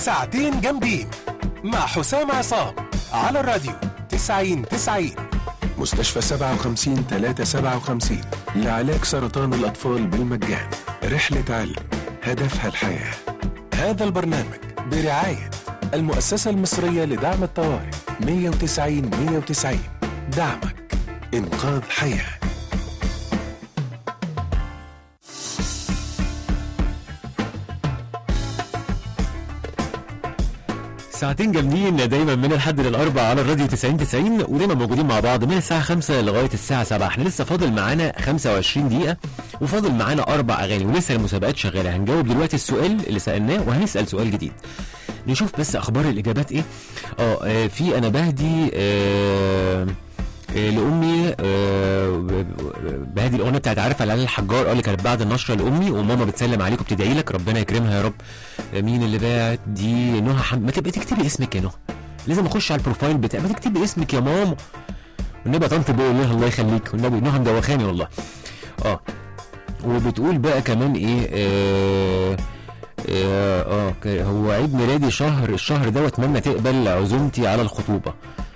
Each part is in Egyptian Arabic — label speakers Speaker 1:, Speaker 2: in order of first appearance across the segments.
Speaker 1: ساعتين جامدين مع حسام عصام على الراديو 90 90 مستشفى 57 357 لعلاج سرطان الأطفال بالمجان رحلة علم هدفها الحياة هذا البرنامج برعاية المؤسسة المصرية لدعم الطوارئ 190 190 دعمك إنقاذ حياه
Speaker 2: ساعتين جامدين دايما من الحد للاربع على الراديو 90 90 ودايما موجودين مع بعض من الساعه 5 لغايه الساعه 7 احنا لسه فاضل معانا 25 دقيقه وفاضل معانا اربع اغاني ولسه المسابقات شغاله هنجاوب دلوقتي السؤال اللي سالناه وهنسال سؤال جديد نشوف بس اخبار الاجابات ايه اه آه، في انا بهدي آه آه، لامي آه، بهدي الاغنيه بتاعت عارف على الحجار اه اللي كانت بعد النشره لامي وماما بتسلم عليك وبتدعي لك ربنا يكرمها يا رب آه، مين اللي باعت دي نهى حم... ما تبقى تكتبي اسمك يا نهى لازم اخش على البروفايل بتاع ما تكتبي اسمك يا ماما والنبي يا طنط بقول لها الله يخليك والنبي نهى مدوخاني والله اه وبتقول بقى كمان ايه اه اه, آه ك- هو عيد ميلادي شهر الشهر ده واتمنى تقبل عزومتي على الخطوبه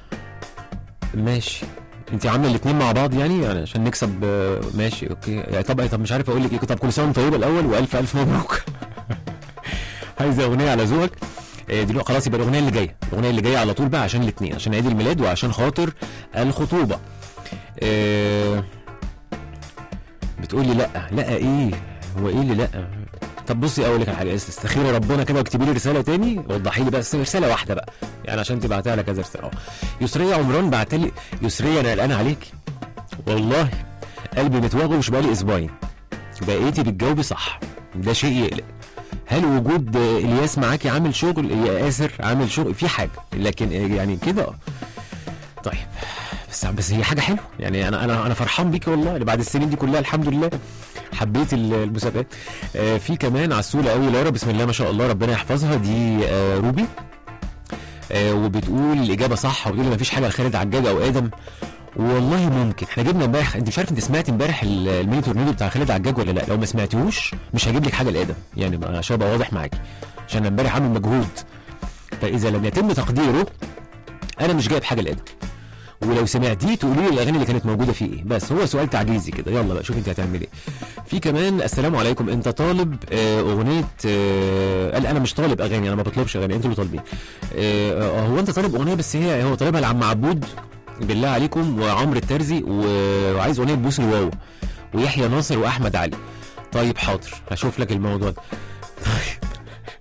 Speaker 2: ماشي انت عامله الاثنين مع بعض يعني يعني عشان نكسب آه، ماشي اوكي يعني طب طب مش عارف اقول لك ايه طب كل سنه وانت طيبه الاول والف الف مبروك عايزه اغنيه على ذوقك آه، دلوقتي خلاص يبقى الاغنيه اللي جايه الاغنيه اللي جايه على طول بقى عشان الاثنين عشان عيد الميلاد وعشان خاطر الخطوبه آه، بتقولي لا لا ايه هو ايه اللي لا طب بصي اقول لك على حاجه استخيري ربنا كده واكتبي لي رساله تاني وضحي لي بس رساله واحده بقى يعني عشان تبعتها لك كذا رساله اه يسريه عمران بعت لي يسريه انا قلقان عليك والله قلبي متوغوش بقالي اسبوعين بقيتي بتجاوبي صح ده شيء يقلق هل وجود آه، الياس معاكي عامل شغل يا اسر عامل شغل في حاجه لكن آه، يعني كده آه. طيب بس بس هي حاجه حلوه يعني انا انا انا فرحان بيكي والله اللي بعد السنين دي كلها الحمد لله حبيت ال- المسابقات آه في كمان عسوله قوي لارا بسم الله ما شاء الله ربنا يحفظها دي آه روبي آه وبتقول الاجابه صح وبتقول ما فيش حاجه لخالد عجاج او ادم والله ممكن احنا جبنا امبارح انت مش عارف انت سمعت امبارح ال- الميني تورنيدو بتاع خالد عجاج ولا لا لو ما سمعتيهوش مش هجيب لك حاجه لادم يعني ما- عشان ابقى واضح معاكي عشان امبارح عامل مجهود فاذا لم يتم تقديره انا مش جايب حاجه لادم ولو سمعتيه تقولي لي الاغاني اللي كانت موجوده فيه ايه بس هو سؤال تعجيزي كده يلا بقى شوف انت هتعمل ايه في كمان السلام عليكم انت طالب آه، اغنيه آه، قال انا مش طالب اغاني انا ما بطلبش اغاني انتوا اللي طالبين آه، آه، هو انت طالب اغنيه بس هي هو طالبها لعم عبود بالله عليكم وعمرو الترزي و- وعايز اغنيه بوس الواو ويحيى ناصر واحمد علي طيب حاضر هشوف لك الموضوع ده طيب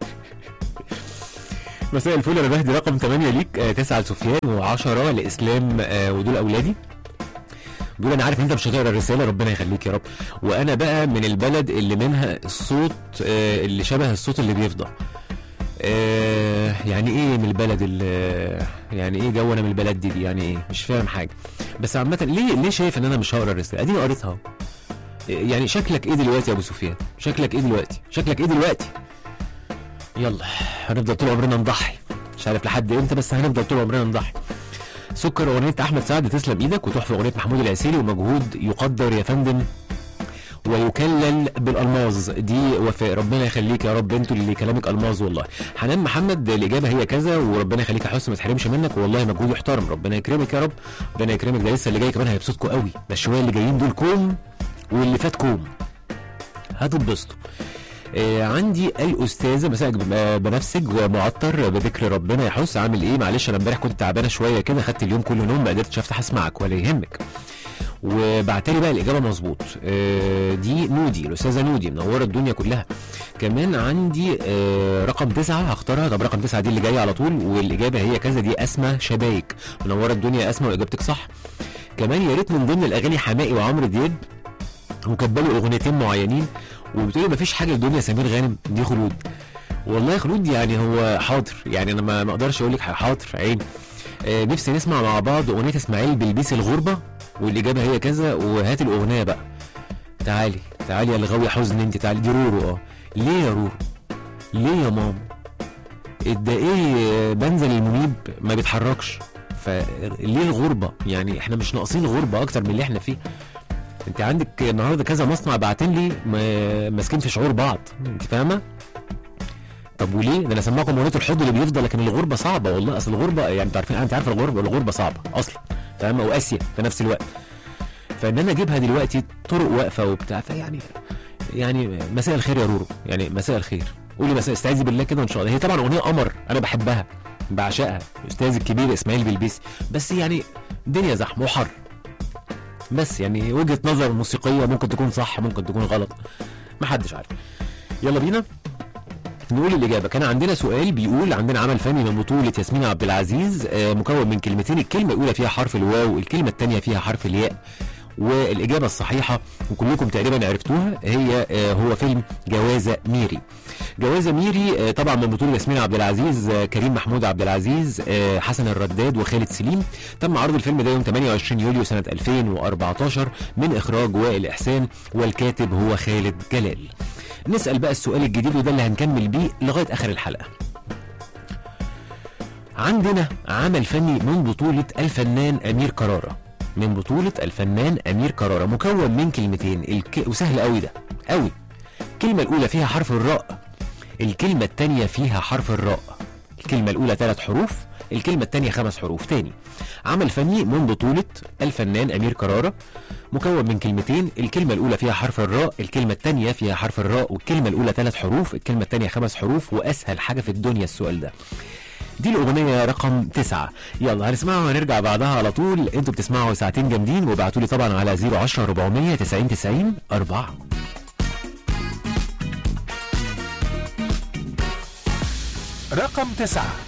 Speaker 2: مساء الفل انا بهدي رقم 8 ليك آه 9 لسفيان و10 لاسلام آه ودول اولادي دول انا عارف ان انت مش هتقرا الرساله ربنا يخليك يا رب وانا بقى من البلد اللي منها الصوت آه اللي شبه الصوت اللي بيفضى آه يعني ايه من البلد اللي يعني ايه جو انا من البلد دي, دي يعني ايه مش فاهم حاجه بس عامه ليه ليه شايف ان انا مش هقرا الرساله اديني قريتها اهو. يعني شكلك ايه دلوقتي يا ابو سفيان شكلك ايه دلوقتي شكلك ايه دلوقتي يلا هنفضل طول عمرنا نضحي مش عارف لحد امتى بس هنفضل طول عمرنا نضحي سكر اغنيه احمد سعد تسلم ايدك وتحفه اغنيه محمود العسيري ومجهود يقدر يا فندم ويكلل بالالماظ دي وفاء ربنا يخليك يا رب انتوا اللي كلامك الماظ والله حنان محمد الاجابه هي كذا وربنا يخليك يا حسن ما تحرمش منك والله مجهود يحترم ربنا يكرمك يا رب ربنا يكرمك ده لسه اللي جاي كمان هيبسطكم قوي ده الشويه اللي جايين دول كوم واللي فات كوم هتتبسطوا آه عندي الاستاذه مساء ب- بنفسج ومعطر بذكر ربنا يا حس عامل ايه معلش انا امبارح كنت تعبانه شويه كده خدت اليوم كله نوم ما قدرتش افتح اسمعك ولا يهمك وبعتلي بقى الاجابه مظبوط آه دي نودي الاستاذه نودي منوره الدنيا كلها كمان عندي آه رقم تسعة هختارها طب رقم تسعة دي اللي جايه على طول والاجابه هي كذا دي اسمى شبايك منوره الدنيا يا اسمى واجابتك صح كمان يا ريت من ضمن الاغاني حماقي وعمرو دياب وكبلوا اغنيتين معينين وبتقولي مفيش حاجه لدنيا سمير غانم دي خلود والله يا خلود يعني هو حاضر يعني انا ما ما اقدرش اقول لك حاضر عين آه نفسي نسمع مع بعض اغنيه اسماعيل بلبيس الغربه والاجابه هي كذا وهات الاغنيه بقى تعالي تعالي يا الغاوي حزن انت تعالي دي رورو اه ليه يا رورو ليه يا ماما ده ايه بنزل المنيب ما بيتحركش فليه الغربه يعني احنا مش ناقصين غربه اكتر من اللي احنا فيه انت عندك النهارده كذا مصنع باعتين لي م- ماسكين في شعور بعض انت فاهمه طب وليه؟ ده انا سماكم اغنيه الحب اللي بيفضل لكن الغربه صعبه والله اصل الغربه يعني انت عارفين انت عارف الغربه الغربه صعبه اصلا تمام وقاسيه في نفس الوقت فان انا اجيبها دلوقتي طرق واقفه وبتاع فيعني يعني مساء الخير يا رورو يعني مساء الخير قولي مساء استعيذي بالله كده ان شاء الله هي طبعا اغنيه قمر انا بحبها بعشقها استاذ الكبير اسماعيل بلبيسي بس يعني الدنيا زحمه وحر بس يعني وجهه نظر موسيقيه ممكن تكون صح ممكن تكون غلط محدش عارف يلا بينا نقول الإجابة كان عندنا سؤال بيقول عندنا عمل فني من بطولة ياسمين عبد العزيز آه، مكون من كلمتين الكلمة الأولى فيها حرف الواو الكلمة الثانية فيها حرف الياء والإجابة الصحيحة وكلكم تقريبا عرفتوها هي آه، هو فيلم جوازة ميري جوازة ميري آه، طبعا من بطولة ياسمين عبد العزيز آه، كريم محمود عبد العزيز آه، حسن الرداد وخالد سليم تم عرض الفيلم ده يوم 28 يوليو سنة 2014 من إخراج وائل إحسان والكاتب هو خالد جلال نسأل بقى السؤال الجديد وده اللي هنكمل بيه لغاية آخر الحلقة عندنا عمل فني من بطولة الفنان أمير كرارة من بطولة الفنان أمير كرارة مكون من كلمتين الك... وسهل قوي ده قوي الكلمة الأولى فيها حرف الراء الكلمة الثانية فيها حرف الراء الكلمة الأولى ثلاث حروف الكلمة الثانية خمس حروف تاني عمل فني من بطولة الفنان أمير كرارة مكون من كلمتين الكلمة الأولى فيها حرف الراء الكلمة الثانية فيها حرف الراء والكلمة الأولى ثلاث حروف الكلمة الثانية خمس حروف وأسهل حاجة في الدنيا السؤال ده دي الأغنية رقم تسعة يلا هنسمعها وهنرجع بعدها على طول انتوا بتسمعوا ساعتين جامدين وابعتوا لي طبعا على 010 400 90 90 4
Speaker 1: رقم تسعة